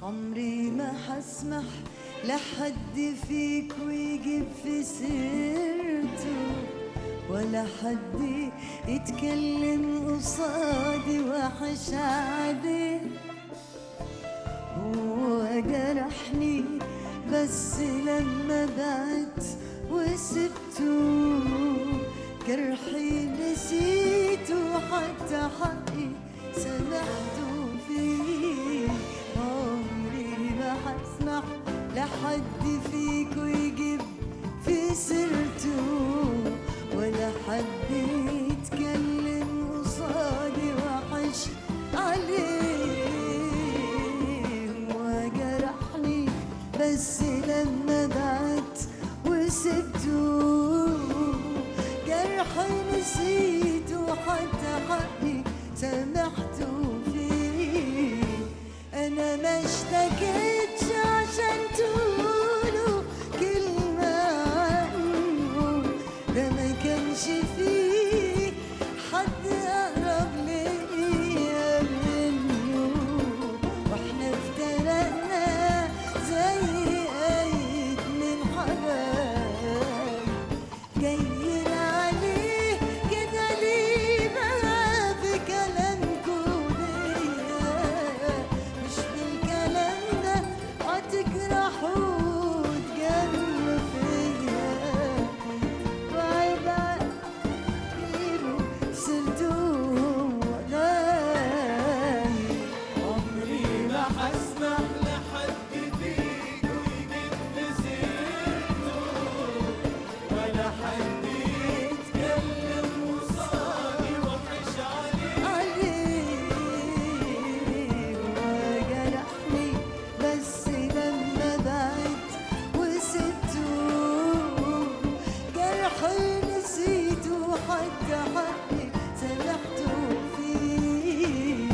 عمري ما حسمح لحد فيك ويجيب في سيرته ولا حد يتكلم قصادي وحش عليه هو جرحني بس لما بعت وسبته جرحي نسيته حتى حقي سمحته فيه عمري ما حسمح لحد فيكو يجيب في سيرته ولا حد يتكلم قصادي وحش عليه وجرحني بس لما بعت وسبته جرحي نسيته حتى حقي سامحته فيه انا ما اشتكيتش عشان تقولوا كلمة عنه ده ما كانش فيه حد اقرب ليا منه واحنا افترقنا زي ايد من حبايب جايين عليه كده ليه بقى في كلامكوا ليا مش بالكلام ده هتجرحوا وتجروا فيا وعيب عليكوا سرتوا وضايق عمري ما حسمح لحد فيك ويجيب في سيرته ولا حد يتكلم قصادي وحش عليه عليه وجرحني بس لما بعت وسبته جرحي نسيته حتى حقي سامحته فيه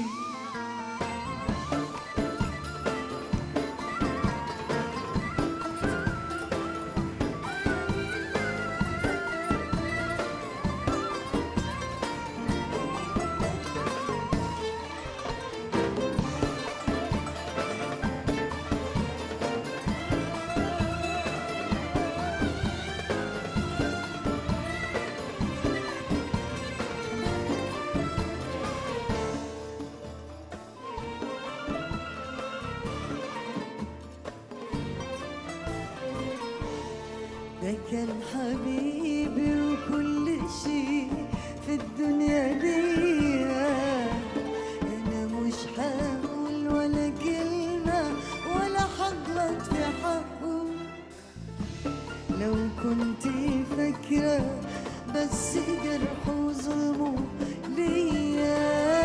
ده كان حبيبي وكل شيء في الدنيا دي انا مش هقول ولا كلمة ولا هغلط في حقه لو كنت فاكرة بس جرحه وظلمه ليا